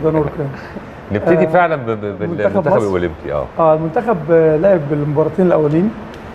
ده نورك يعني. نبتدي آه، فعلا ب- ب- منتخب بالمنتخب مصر. الاولمبي اه اه المنتخب آه، لعب المباراتين الاولين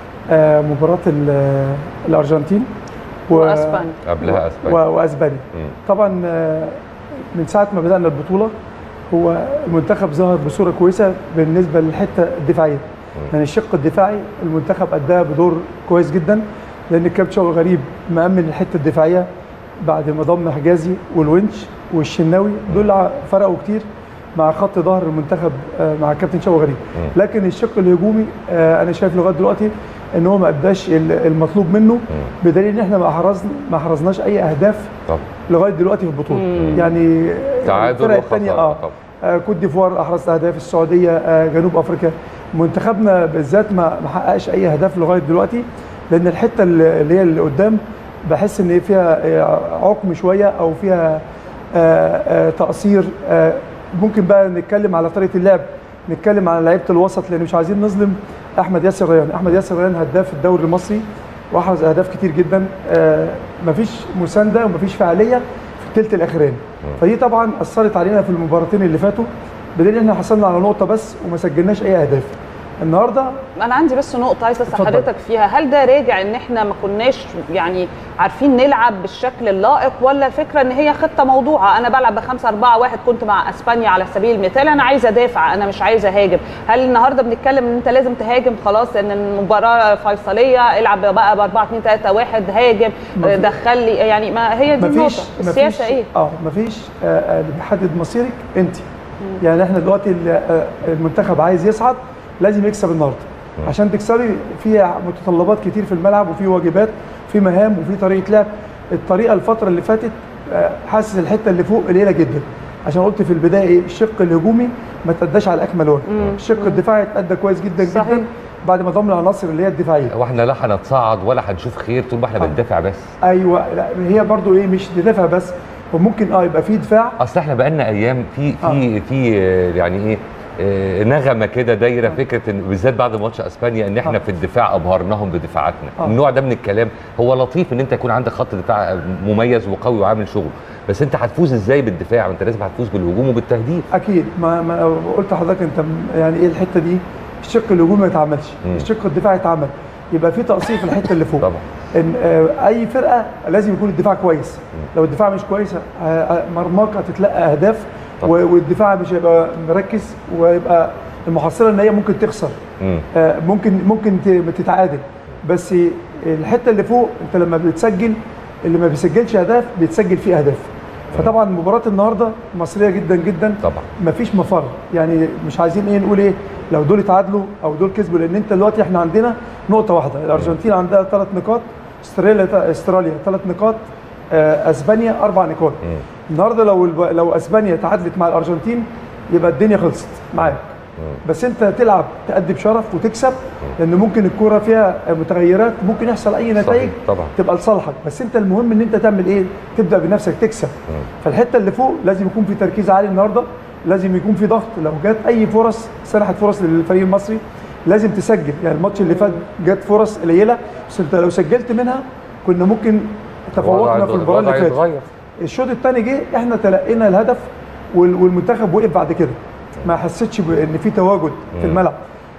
آه مباراه ال- آه، الارجنتين و- واسبانيا قبلها و- اسبانيا واسبانيا مم. طبعا آه، من ساعه ما بدانا البطوله هو المنتخب ظهر بصوره كويسه بالنسبه للحته الدفاعيه يعني الشق الدفاعي المنتخب اداها بدور كويس جدا لان الكابتن شوقي غريب مأمن الحته الدفاعيه بعد ما ضم حجازي والونش والشناوي دول ع- فرقوا كتير مع خط ظهر المنتخب آه، مع الكابتن شوقي غريب لكن الشق الهجومي آه، انا شايف لغايه دلوقتي ان هو ما اداش ال- المطلوب منه بدليل ان احنا ما احرزنا ما احرزناش اي اهداف طب لغايه دلوقتي في البطوله يعني تعادل الفرق الثانيه وخسارة اه طبعا. آه، كوت ديفوار احرزت اهداف السعوديه آه، جنوب افريقيا منتخبنا بالذات ما ما حققش اي اهداف لغايه دلوقتي لان الحته اللي اللي هي اللي قدام بحس ان فيها آه، عقم شويه او فيها آه، آه، تقصير آه، ممكن بقى نتكلم على طريقه اللعب نتكلم على لعيبه الوسط لان مش عايزين نظلم احمد ياسر ريان احمد ياسر ريان هداف الدوري المصري واحرز اهداف كتير جدا آه، مفيش مسانده ومفيش فعاليه في الثلث الاخراني فدي طبعا اثرت علينا في المباراتين اللي فاتوا بدليل ان احنا حصلنا على نقطه بس وما سجلناش اي اهداف النهارده انا عندي بس نقطه عايزه اسال اتفضل. حضرتك فيها هل ده راجع ان احنا ما كناش يعني عارفين نلعب بالشكل اللائق ولا الفكره ان هي خطه موضوعه انا بلعب ب 5 4 1 كنت مع اسبانيا على سبيل المثال انا عايزه ادافع انا مش عايزه اهاجم هل النهارده بنتكلم ان انت لازم تهاجم خلاص ان المباراه فيصليه العب بقى ب 4 2 3 1 هاجم مفيش- دخل لي يعني ما هي دي النقطه مفيش السياسه ايه اه مفيش آه، آه، اللي بيحدد مصيرك انت يعني احنا دلوقتي ال- آه، المنتخب عايز يصعد لازم يكسب النهارده عشان تكسبي في متطلبات كتير في الملعب وفي واجبات في مهام وفي طريقه لعب الطريقه الفتره اللي فاتت آه، حاسس الحته اللي فوق قليله جدا عشان قلت في البدايه ايه الشق الهجومي ما تأداش على اكمل وجه الشق الدفاعي اتأدى كويس جدا صحيح. جدا بعد ما ضم العناصر اللي هي الدفاعيه واحنا لا هنتصعد ولا هنشوف خير طول ما احنا آه. بندافع بس ايوه لا هي برضو ايه مش تدافع بس وممكن اه يبقى في دفاع اصل احنا بقالنا ايام في في في آه، يعني ايه آه، نغمه كده دايره فكره ان بالذات بعد ماتش اسبانيا ان احنا آه. في الدفاع ابهرناهم بدفاعاتنا آه. النوع ده من الكلام هو لطيف ان انت يكون عندك خط دفاع مميز وقوي وعامل شغل بس انت هتفوز ازاي بالدفاع انت لازم هتفوز بالهجوم وبالتهديف اكيد ما, ما قلت لحضرتك انت م- يعني ايه الحته دي الشق الهجومي ما يتعملش مم. الشق الدفاعي يتعمل يبقى في تقصير في الحته اللي فوق طبعا ان آه، اي فرقه لازم يكون الدفاع كويس لو الدفاع مش كويس آه، آه، مرماك هتتلقى اهداف طبعا. و- والدفاع مش هيبقى مركز ويبقى المحصله ان هي ممكن تخسر مم. آه، ممكن ممكن ت- تتعادل بس الحته اللي فوق انت لما بتسجل اللي ما بيسجلش اهداف بيتسجل فيه اهداف فطبعا مباراه النهارده مصريه جدا جدا طبعا مفيش مفر يعني مش عايزين ايه نقول ايه لو دول اتعادلوا او دول كسبوا لان انت دلوقتي احنا عندنا نقطه واحده الارجنتين عندها ثلاث نقاط استراليا استراليا ثلاث نقاط آه، اسبانيا اربع نقاط مم. النهارده لو الب- لو اسبانيا تعادلت مع الارجنتين يبقى الدنيا خلصت معاك بس انت تلعب تأدي بشرف وتكسب لان ممكن الكوره فيها متغيرات ممكن يحصل اي نتائج صحيح، طبعا. تبقى لصالحك بس انت المهم ان انت تعمل ايه تبدا بنفسك تكسب فالحته اللي فوق لازم يكون في تركيز عالي النهارده لازم يكون في ضغط لو جت اي فرص سنحت فرص للفريق المصري لازم تسجل يعني الماتش اللي فات جت فرص قليله بس انت لو سجلت منها كنا ممكن تفوقنا في المباراه اللي الوضع فاتت يتغير. الشوط الثاني جه احنا تلقينا الهدف وال- والمنتخب وقف بعد كده ما حسيتش بان في تواجد في الملعب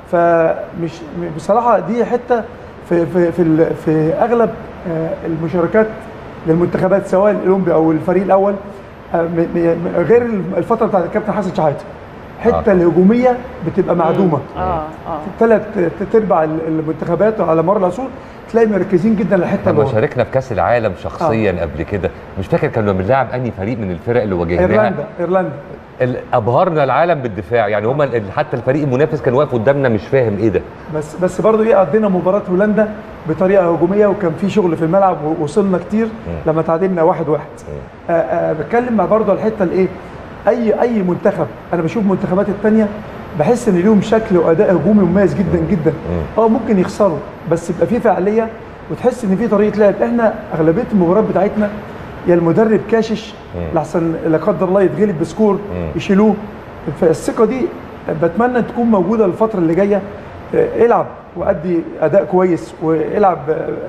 فمش بصراحه دي حته في في في, ال- في اغلب آه، المشاركات للمنتخبات سواء الاولمبي او الفريق الاول آه، م- م- غير الفتره بتاعت الكابتن حسن شحاته الحته آه. الهجوميه بتبقى معدومه اه اه ثلاث ارباع المنتخبات على مر العصور تلاقي مركزين جدا للحته لما اللي ورا. شاركنا في كاس العالم شخصيا قبل كده مش فاكر كنا بنلعب انهي فريق من الفرق اللي واجهناها ايرلندا ايرلندا ال- ابهرنا العالم بالدفاع يعني هما ال- حتى الفريق المنافس كان واقف قدامنا مش فاهم ايه ده بس بس برضه ايه قضينا مباراه هولندا بطريقه هجوميه وكان في شغل في الملعب ووصلنا كتير لما تعادلنا واحد واحد آه آه بتكلم مع برضه على الحته الايه اي اي منتخب انا بشوف المنتخبات الثانيه بحس ان ليهم شكل واداء هجومي مميز جدا جدا اه ممكن يخسروا بس يبقى في فعاليه وتحس ان في طريقه لعب احنا اغلبيه المباريات بتاعتنا يا المدرب كاشش لحسن لا قدر الله يتغلب بسكور يشيلوه فالثقه دي بتمنى تكون موجوده الفتره اللي جايه آه، العب وادي اداء كويس والعب آه،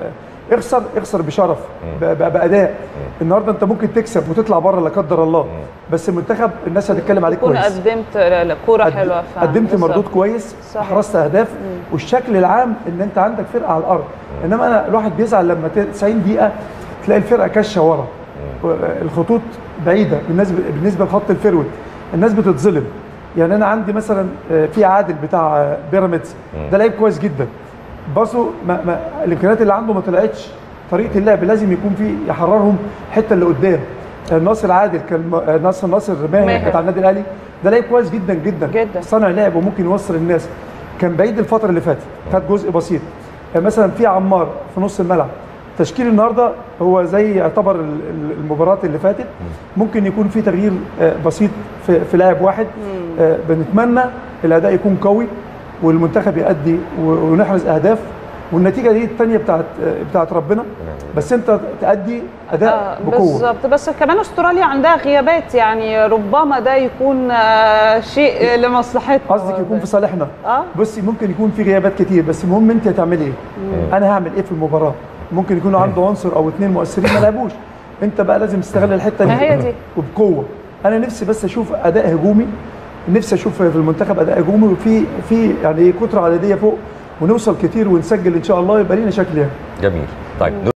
اخسر اخسر بشرف ب- ب- باداء النهارده انت ممكن تكسب وتطلع بره لا قدر الله بس المنتخب الناس هتتكلم عليك تكون كويس قدمت كوره قد- حلوه فعلا. قدمت بالظبط. مردود كويس صحيح. احرزت اهداف والشكل العام ان انت عندك فرقه على الارض انما انا الواحد بيزعل لما ت- 90 دقيقه تلاقي الفرقه كشه ورا الخطوط بعيده بالنسبه بالنسبه لخط الفيرود الناس بتتظلم يعني انا عندي مثلا آه، في عادل بتاع آه، بيراميدز ده لعيب كويس جدا برضه ما ما الامكانيات اللي عنده ما طلعتش طريقه اللعب لازم يكون في يحررهم الحته اللي قدام آه، ناصر عادل كان م- آه، ناصر ناصر ماهر ماهر. بتاع النادي الاهلي ده لعيب كويس جدا جدا جدا. صانع لعب وممكن يوصل الناس كان بعيد الفتره اللي فاتت خد جزء بسيط آه، مثلا في عمار في نص الملعب تشكيل النهارده هو زي يعتبر ال- ال- المباراه اللي فاتت ممكن يكون في تغيير آه، بسيط في, في لاعب واحد آه، بنتمنى الاداء يكون قوي والمنتخب يأدي و- ونحرز اهداف والنتيجه دي الثانيه بتاعت آه، بتاعت ربنا بس انت تأدي اداء آه، بقوه بالظبط بس كمان استراليا عندها غيابات يعني ربما ده يكون آه، شيء لمصلحتنا قصدك يكون في صالحنا اه بصي ممكن يكون في غيابات كتير بس المهم انت هتعمل ايه انا هعمل ايه في المباراه ممكن يكون عنده عنصر او اثنين مؤثرين ما لعبوش انت بقى لازم تستغل الحته ما هي دي. وبقوه انا نفسي بس اشوف اداء هجومي نفسي اشوف في المنتخب اداء هجومي وفي في يعني كتره عدديه فوق ونوصل كتير ونسجل ان شاء الله يبقى لينا شكل يعني جميل طيب